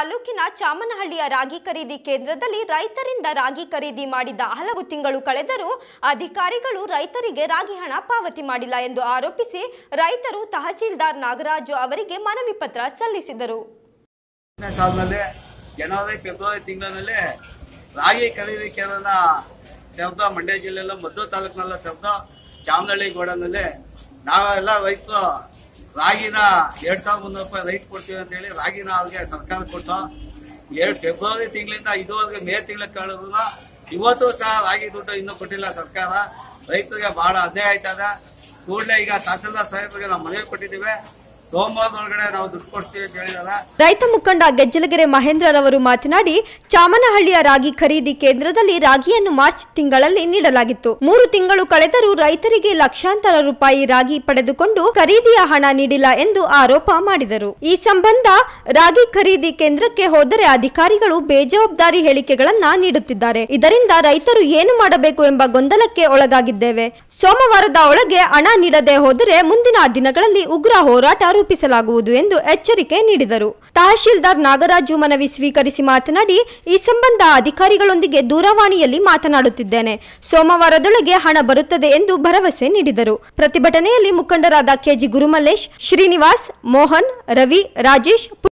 ತಾಲೂಕಿನ ಚಾಮನಹಳ್ಳಿಯ ರಾಗಿ ಖರೀದಿ ಕೇಂದ್ರದಲ್ಲಿ ರೈತರಿಂದ ರಾಗಿ ಖರೀದಿ ಮಾಡಿದ ಹಲವು ತಿಂಗಳು ಕಳೆದರೂ ಅಧಿಕಾರಿಗಳು ರೈತರಿಗೆ ರಾಗಿ ಹಣ ಪಾವತಿ ಮಾಡಿಲ್ಲ ಎಂದು ಆರೋಪಿಸಿ ರೈತರು ತಹಸೀಲ್ದಾರ್ ನಾಗರಾಜು ಅವರಿಗೆ ಮನವಿ ಪತ್ರ ಸಲ್ಲಿಸಿದರು ಎರಡನೇ ಸಾಲಿನಲ್ಲಿ ಜನವರಿ ಫೆಬ್ರವರಿ ತಿಂಗಳಿನಲ್ಲಿ ರಾಗಿ ಖರೀದಿ ಕೇಂದ್ರನ ತೆರೆದು ಮಂಡ್ಯ ಜಿಲ್ಲೆಯಲ್ಲ ಮದ್ದೂರು ತಾಲೂಕಿನಲ್ಲ ತೆರೆದು ಚಾಮನಹಳ್ಳಿ ಗೋಡನಲ್ಲಿ ನಾವೆಲ್ಲ ರೈತರು ರಾಗಿನ ಎರಡ್ ಸಾವಿರದ ಮುನ್ನೂರು ರೂಪಾಯಿ ರೈಟ್ ಕೊಡ್ತೀವಿ ಅಂತ ಹೇಳಿ ರಾಗಿನ ಅವ್ರಿಗೆ ಸರ್ಕಾರ ಕೊಟ್ಟು ಎರಡು ಫೆಬ್ರವರಿ ತಿಂಗಳಿಂದ ಇದುವರೆಗೆ ಮೇ ತಿಂಗಳ ಕಳೆದ್ರು ಇವತ್ತು ಸಹ ರಾಗಿ ದುಡ್ಡು ಇನ್ನೂ ಕೊಟ್ಟಿಲ್ಲ ಸರ್ಕಾರ ರೈತರಿಗೆ ಬಹಳ ಅನ್ಯಾಯ ಆಯ್ತದ ಕೂಡಲೇ ಈಗ ತಹಸೀಲ್ದಾರ್ ಸಾಹೇಬರಿಗೆ ನಾವು ಮನವಿ ಕೊಟ್ಟಿದ್ದೀವಿ ಸೋಮವಾರದೊಳಗಡೆ ನಾವು ದುಡ್ಡು ಕೊಡ್ತೀವಿ ಅಂತ ಹೇಳಿದಾರೆ ರೈತ ಮುಖಂಡ ಗೆಜ್ಜಲಗೆರೆ ಮಹೇಂದ್ರರವರು ಮಾತನಾಡಿ ಚಾಮನಹಳ್ಳಿಯ ರಾಗಿ ಖರೀದಿ ಕೇಂದ್ರದಲ್ಲಿ ರಾಗಿಯನ್ನು ಮಾರ್ಚ್ ತಿಂಗಳಲ್ಲಿ ನೀಡಲಾಗಿತ್ತು ಮೂರು ತಿಂಗಳು ಕಳೆದರೂ ರೈತರಿಗೆ ಲಕ್ಷಾಂತರ ರೂಪಾಯಿ ರಾಗಿ ಪಡೆದುಕೊಂಡು ಖರೀದಿಯ ಹಣ ನೀಡಿಲ್ಲ ಎಂದು ಆರೋಪ ಮಾಡಿದರು ಈ ಸಂಬಂಧ ರಾಗಿ ಖರೀದಿ ಕೇಂದ್ರಕ್ಕೆ ಹೋದರೆ ಅಧಿಕಾರಿಗಳು ಬೇಜವಾಬ್ದಾರಿ ಹೇಳಿಕೆಗಳನ್ನ ನೀಡುತ್ತಿದ್ದಾರೆ ಇದರಿಂದ ರೈತರು ಏನು ಮಾಡಬೇಕು ಎಂಬ ಗೊಂದಲಕ್ಕೆ ಒಳಗಾಗಿದ್ದೇವೆ ಸೋಮವಾರದ ಒಳಗೆ ಹಣ ನೀಡದೆ ಹೋದರೆ ಮುಂದಿನ ದಿನಗಳಲ್ಲಿ ಉಗ್ರ ಹೋರಾಟ ರೂಪಿಸಲಾಗುವುದು ಎಂದು ಎಚ್ಚರಿಕೆ ನೀಡಿದರು ತಹಶೀಲ್ದಾರ್ ನಾಗರಾಜು ಮನವಿ ಸ್ವೀಕರಿಸಿ ಮಾತನಾಡಿ ಈ ಸಂಬಂಧ ಅಧಿಕಾರಿಗಳೊಂದಿಗೆ ದೂರವಾಣಿಯಲ್ಲಿ ಮಾತನಾಡುತ್ತಿದ್ದೇನೆ ಸೋಮವಾರದೊಳಗೆ ಹಣ ಬರುತ್ತದೆ ಎಂದು ಭರವಸೆ ನೀಡಿದರು ಪ್ರತಿಭಟನೆಯಲ್ಲಿ ಮುಖಂಡರಾದ ಕೆಜಿ ಗುರುಮಲ್ಲೇಶ್ ಶ್ರೀನಿವಾಸ್ ಮೋಹನ್ ರವಿ ರಾಜೇಶ್